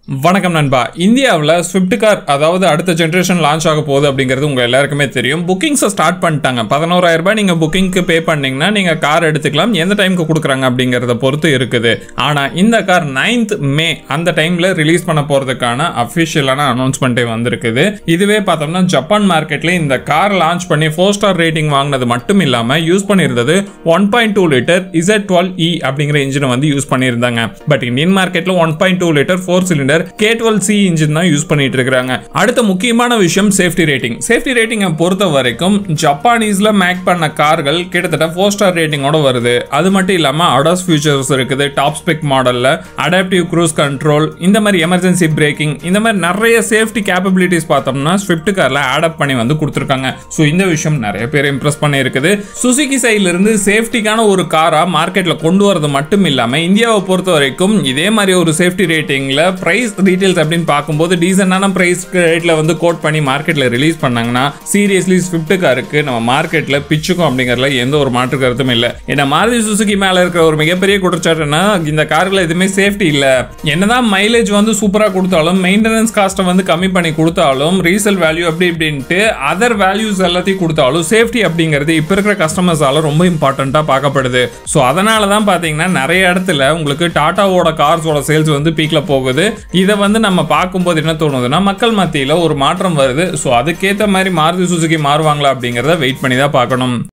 வணக்கம் நண்பா இந்தியாவில் ஸ்விஃப்ட் கார் அதாவது அடுத்த ஜென்ரேஷன் லான்ச் ஆக போகுது அப்படிங்கிறது உங்கள் எல்லாருக்குமே தெரியும் புக்கிங்ஸை ஸ்டார்ட் பண்ணிட்டாங்க பதினோராயிரம் ரூபாய் நீங்கள் புக்கிங்க்கு பே பண்ணீங்கன்னா நீங்கள் கார் எடுத்துக்கலாம் எந்த டைமுக்கு கொடுக்குறாங்க அப்படிங்கிறத பொறுத்து இருக்குது ஆனால் இந்த கார் 9th மே அந்த டைமில் ரிலீஸ் பண்ண போகிறதுக்கான அஃபிஷியலான அனௌன்ஸ்மெண்ட்டே வந்திருக்குது இதுவே பார்த்தோம்னா ஜப்பான் மார்க்கெட்டில் இந்த கார் லான்ச் பண்ணி ஃபோர் ஸ்டார் ரேட்டிங் வாங்கினது மட்டும் இல்லாமல் யூஸ் பண்ணியிருந்தது one point two litre Z twelve E அப்படிங்கிற இன்ஜினை வந்து யூஸ் பண்ணியிருந்தாங்க பட் இந்தியன் மார்க்கெட்டில் one point two litre four cylinder K twelve C engine தான் யூஸ் பண்ணிட்டு இருக்காங்க அடுத்த முக்கியமான விஷயம் சேஃப்டி ரேட்டிங் சேஃப்டி ரேட்டிங்கை பொறுத்த வரைக்கும் ஜப்பானீஸ்ல மேக் பண்ண கார்கள் கிட்டத்தட்ட ஃபோர் ஸ்டார் ரேட்டிங்கோட வருது அது மட்டும் இல்லாம அடாஸ் ஃபியூச்சர்ஸ் இருக்குது டாப் ஸ்பெக் மாடல்ல அடாப்டிவ் க்ரூஸ் கண்ட்ரோல் இந்த மாதிரி எமர்ஜென்சி பிரேக்கிங் இந்த மாதிரி நிறைய சேஃப்டி கேப்பபிலிட்டிஸ் பார்த்தோம்னா ஸ்விஃப்ட் கார்ல ஆடப் பண்ணி வந்து கொடுத்துருக்காங்க ஸோ இந்த விஷயம் நிறைய பேர் இம்ப்ரெஸ் பண்ணி இருக்குது சுசுகி சைட்ல இருந்து சேஃப்டிக்கான ஒரு காரா மார்க்கெட்ல கொண்டு வரது மட்டும் இல்லாம இந்தியாவை பொறுத்த வரைக்கும் இதே மாதிரி ஒரு சேஃப்டி ரேட்டிங்ல பிரைஸ் டீடைல்ஸ் அப்படின்னு பார்க்கும்போது டீசென்டான பிரைஸ் ரேட்ல வந்து கோட் பண்ணி மார்க்கெட்ல ரிலீஸ் பண்ணாங்கன்னா சீரியஸ்லி ஸ்விஃப்ட் காருக்கு நம்ம மார்க்கெட்ல பிச்சுக்கும் அப்படிங்கறதுல எந்த ஒரு மாற்று கருத்தும் இல்லை ஏன்னா மாருதி சுசுகி மேல இருக்கிற ஒரு மிகப்பெரிய குற்றச்சாட்டுன்னா இந்த கார்ல எதுவுமே சேஃப்டி இல்ல என்னதான் மைலேஜ் வந்து சூப்பரா கொடுத்தாலும் மெயின்டெனன்ஸ் காஸ்ட்டை வந்து கம்மி பண்ணி கொடுத்தாலும் ரீசேல் வேல்யூ அப்படி இப்படின்ட்டு அதர் வேல்யூஸ் எல்லாத்தையும் கொடுத்தாலும் சேஃப்டி அப்படிங்கிறது இப்போ இருக்கிற கஸ்டமர்ஸால ரொம்ப இம்பார்ட்டண்ட்டாக பார்க்கப்படுது ஸோ அதனால தான் பார்த்தீங்கன்னா நிறைய இடத்துல உங்களுக்கு டாட்டாவோட கார்ஸோட சேல்ஸ் வந்து பீக்கில் போகுது இதை வந்து நம்ம பார்க்கும்போது என்ன தோணுதுன்னா மக்கள் மத்தியில் ஒரு மாற்றம் வருது ஸோ அதுக்கேற்ற மாதிரி மாருதி சுசுகி மாறுவாங்களா அப்படிங்கிறத வெயிட் பண்ணி தான் பார்க்கணும்